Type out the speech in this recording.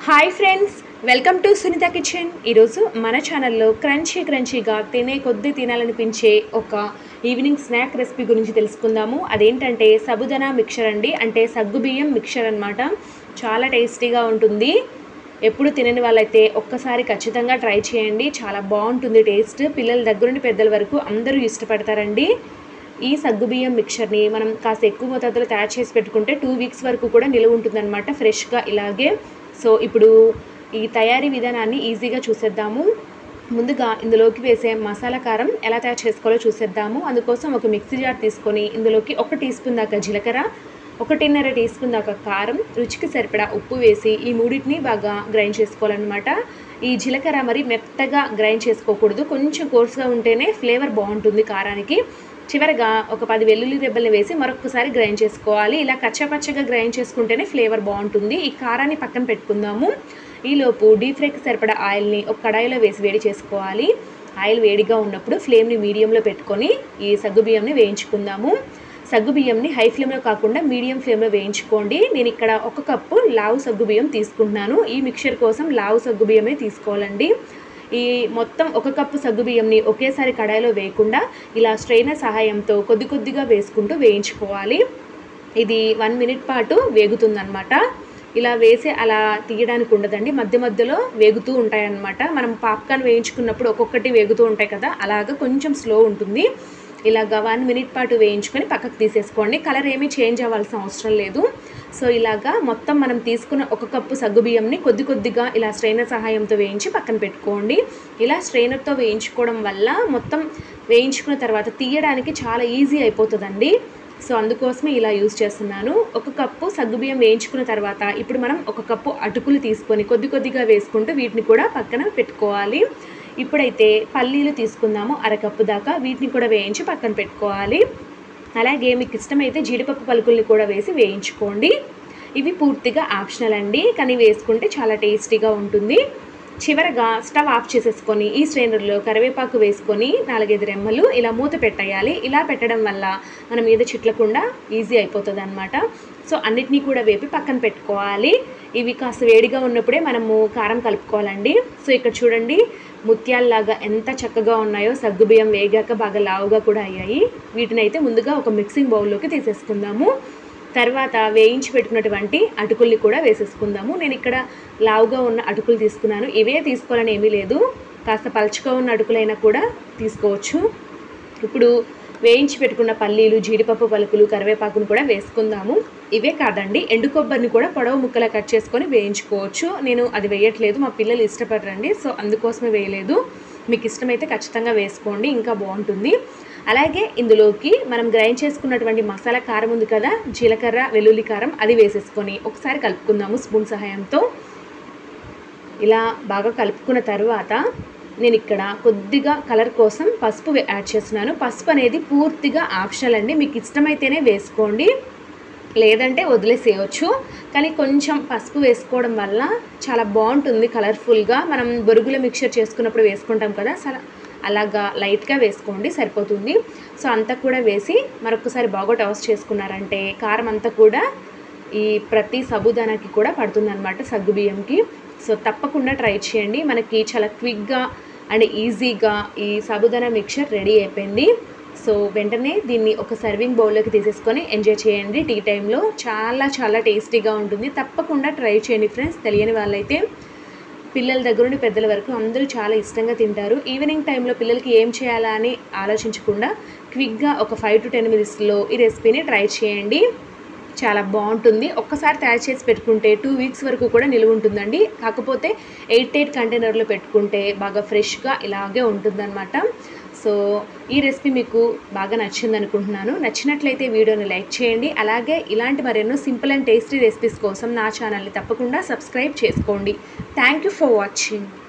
hi friends welcome to Sunitha kitchen ఈరోజు మన ఛానల్లో క్రంచీ క్రంచీగా తినే కొద్దీ తినాలనిపించే ఒక ఈవినింగ్ స్నాక్ రెసిపీ గురించి తెలుసుకుందాము అదేంటంటే సబుదనా మిక్చర్ అండి అంటే సగ్గుబియ్యం మిక్చర్ అన్నమాట చాలా టేస్టీగా ఉంటుంది ఎప్పుడు తినని వాళ్ళైతే ఒక్కసారి ఖచ్చితంగా ట్రై చేయండి చాలా బాగుంటుంది టేస్ట్ పిల్లల దగ్గర నుండి పెద్దల వరకు అందరూ ఇష్టపడతారండి ఈ సగ్గుబియ్యం మిక్చర్ని మనం కాస్త ఎక్కువ మోతాదులో తయారు చేసి పెట్టుకుంటే టూ వీక్స్ వరకు కూడా నిలువ ఉంటుందన్నమాట ఫ్రెష్గా ఇలాగే సో ఇప్పుడు ఈ తయారీ విధానాన్ని ఈజీగా చూసేద్దాము ముందుగా ఇందులోకి వేసే మసాలా కారం ఎలా తయారు చేసుకోవాలో చూసేద్దాము అందుకోసం ఒక మిక్సీ జార్ తీసుకొని ఇందులోకి ఒక టీ స్పూన్ దాకా జీలకర్ర ఒకటిన్నర టీ స్పూన్ దాకా కారం రుచికి సరిపడా ఉప్పు వేసి ఈ మూడింటిని బాగా గ్రైండ్ చేసుకోవాలన్నమాట ఈ జీలకర్ర మరి మెత్తగా గ్రైండ్ చేసుకోకూడదు కొంచెం కోర్స్గా ఉంటేనే ఫ్లేవర్ బాగుంటుంది కారానికి చివరగా ఒక పది వెల్లుల్లి రెబ్బల్ని వేసి మరొకసారి గ్రైండ్ చేసుకోవాలి ఇలా కచ్చపచ్చగా గ్రైండ్ చేసుకుంటేనే ఫ్లేవర్ బాగుంటుంది ఈ కారాన్ని పక్కన పెట్టుకుందాము ఈలోపు డీప్ ఫ్రైకి సరిపడా ఆయిల్ని ఒక కడాయిలో వేసి వేడి చేసుకోవాలి ఆయిల్ వేడిగా ఉన్నప్పుడు ఫ్లేమ్ని మీడియంలో పెట్టుకొని ఈ సగ్గుబియ్యంని వేయించుకుందాము సగ్గుబియ్యంని హై ఫ్లేమ్లో కాకుండా మీడియం ఫ్లేమ్లో వేయించుకోండి నేను ఇక్కడ ఒక కప్పు లావు సగ్గుబియ్యం తీసుకుంటున్నాను ఈ మిక్చర్ కోసం లావు సగ్గుబియ్యమే తీసుకోవాలండి ఈ మొత్తం ఒక కప్పు సగ్గుబియ్యంని ఒకేసారి కడాయిలో వేయకుండా ఇలా స్ట్రైనర్ సహాయంతో కొద్ది కొద్దిగా వేసుకుంటూ వేయించుకోవాలి ఇది వన్ మినిట్ పాటు వేగుతుందన్నమాట ఇలా వేసి అలా తీయడానికి ఉండదండి మధ్య మధ్యలో వేగుతూ ఉంటాయన్నమాట మనం పాప్కార్న్ వేయించుకున్నప్పుడు ఒక్కొక్కటి వేగుతూ ఉంటాయి కదా అలాగా కొంచెం స్లో ఉంటుంది ఇలాగా వన్ మినిట్ పాటు వేయించుకొని పక్కకు తీసేసుకోండి కలర్ ఏమీ చేంజ్ అవ్వాల్సిన అవసరం లేదు సో ఇలాగా మొత్తం మనం తీసుకున్న ఒక కప్పు సగ్గుబియ్యంని కొద్ది కొద్దిగా ఇలా స్ట్రైనర్ సహాయంతో వేయించి పక్కన పెట్టుకోండి ఇలా స్ట్రైనర్తో వేయించుకోవడం వల్ల మొత్తం వేయించుకున్న తర్వాత తీయడానికి చాలా ఈజీ అయిపోతుందండి సో అందుకోసమే ఇలా యూజ్ చేస్తున్నాను ఒక కప్పు సగ్గుబియ్యం వేయించుకున్న తర్వాత ఇప్పుడు మనం ఒక కప్పు అటుకులు తీసుకొని కొద్ది కొద్దిగా వేసుకుంటూ వీటిని కూడా పక్కన పెట్టుకోవాలి ఇప్పుడైతే పల్లీలు తీసుకుందాము అరకప్పు దాకా వీటిని కూడా వేయించి పక్కన పెట్టుకోవాలి అలాగే మీకు ఇష్టమైతే జీడిపప్పు పలుకుల్ని కూడా వేసి వేయించుకోండి ఇవి పూర్తిగా ఆప్షనల్ అండి కానీ వేసుకుంటే చాలా టేస్టీగా ఉంటుంది చివరగా స్టవ్ ఆఫ్ చేసేసుకొని ఈ స్ట్రైనర్లో కరివేపాకు వేసుకొని నాలుగైదు రెమ్మలు ఇలా మూత పెట్టేయాలి ఇలా పెట్టడం వల్ల మన మీద చిట్లకుండా ఈజీ అయిపోతుంది అనమాట సో అన్నిటినీ కూడా వేపి పక్కన పెట్టుకోవాలి ఇవి కాస్త వేడిగా ఉన్నప్పుడే మనము కారం కలుపుకోవాలండి సో ఇక్కడ చూడండి ముత్యాల్లాగా ఎంత చక్కగా ఉన్నాయో సగ్గుబియ్యం వేగాక బాగా లావుగా కూడా అయ్యాయి వీటిని అయితే ముందుగా ఒక మిక్సింగ్ బౌల్లోకి తీసేసుకుందాము తర్వాత వేయించి పెట్టుకున్నటువంటి అటుకుల్ని కూడా వేసేసుకుందాము నేను ఇక్కడ లావుగా ఉన్న అటుకులు తీసుకున్నాను ఇవే తీసుకోవాలని ఏమీ లేదు కాస్త పలుచగా ఉన్న అటుకులైనా కూడా తీసుకోవచ్చు ఇప్పుడు వేయించి పెట్టుకున్న పల్లీలు జీడిపప్పు పలుకులు కరివేపాకును కూడా వేసుకుందాము ఇవే కాదండి ఎండు కొబ్బరిని కూడా పొడవు ముక్కలా కట్ చేసుకొని వేయించుకోవచ్చు నేను అది వేయట్లేదు మా పిల్లలు ఇష్టపడరండి సో అందుకోసమే వేయలేదు మీకు ఇష్టమైతే ఖచ్చితంగా వేసుకోండి ఇంకా బాగుంటుంది అలాగే ఇందులోకి మనం గ్రైండ్ చేసుకున్నటువంటి మసాలా కారం ఉంది కదా జీలకర్ర వెల్లుల్లి కారం అది వేసేసుకొని ఒకసారి కలుపుకుందాము స్పూన్ సహాయంతో ఇలా బాగా కలుపుకున్న తర్వాత నేను ఇక్కడ కొద్దిగా కలర్ కోసం పసుపు యాడ్ చేస్తున్నాను పసుపు అనేది పూర్తిగా ఆప్షనల్ అండి మీకు ఇష్టమైతేనే వేసుకోండి లేదంటే వదిలేసేయచ్చు కానీ కొంచెం పసుపు వేసుకోవడం వల్ల చాలా బాగుంటుంది కలర్ఫుల్గా మనం బొరుగుల మిక్చర్ చేసుకున్నప్పుడు వేసుకుంటాం కదా సలా అలాగా లైట్గా వేసుకోండి సరిపోతుంది సో అంతా కూడా వేసి మరొకసారి బాగా టోస్ట్ చేసుకున్నారంటే కారం అంతా కూడా ఈ ప్రతి సబుదానాకి కూడా పడుతుందన్నమాట సగ్గుబియ్యంకి సో తప్పకుండా ట్రై చేయండి మనకి చాలా క్విక్గా అండ్ ఈజీగా ఈ సబుదానా మిక్చర్ రెడీ అయిపోయింది సో వెంటనే దీన్ని ఒక సర్వింగ్ బౌల్లోకి తీసేసుకొని ఎంజాయ్ చేయండి టీ టైంలో చాలా చాలా టేస్టీగా ఉంటుంది తప్పకుండా ట్రై చేయండి ఫ్రెండ్స్ తెలియని వాళ్ళైతే పిల్లల దగ్గర నుండి పెద్దల వరకు అందరూ చాలా ఇష్టంగా తింటారు ఈవినింగ్ టైంలో పిల్లలకి ఏం చేయాలా అని ఆలోచించకుండా క్విక్గా ఒక ఫైవ్ టు టెన్ మినిట్స్లో ఈ రెసిపీని ట్రై చేయండి చాలా బాగుంటుంది ఒక్కసారి తయారు చేసి పెట్టుకుంటే టూ వీక్స్ వరకు కూడా నిలువ ఉంటుందండి కాకపోతే ఎయిట్ ఎయిట్ కంటైనర్లో పెట్టుకుంటే బాగా ఫ్రెష్గా ఇలాగే ఉంటుందన్నమాట సో ఈ రెసిపీ మీకు బాగా నచ్చింది అనుకుంటున్నాను నచ్చినట్లయితే వీడియోని లైక్ చేయండి అలాగే ఇలాంటి మరెన్నో సింపుల్ అండ్ టేస్టీ రెసిపీస్ కోసం నా ఛానల్ని తప్పకుండా సబ్స్క్రైబ్ చేసుకోండి థ్యాంక్ యూ ఫర్ వాచింగ్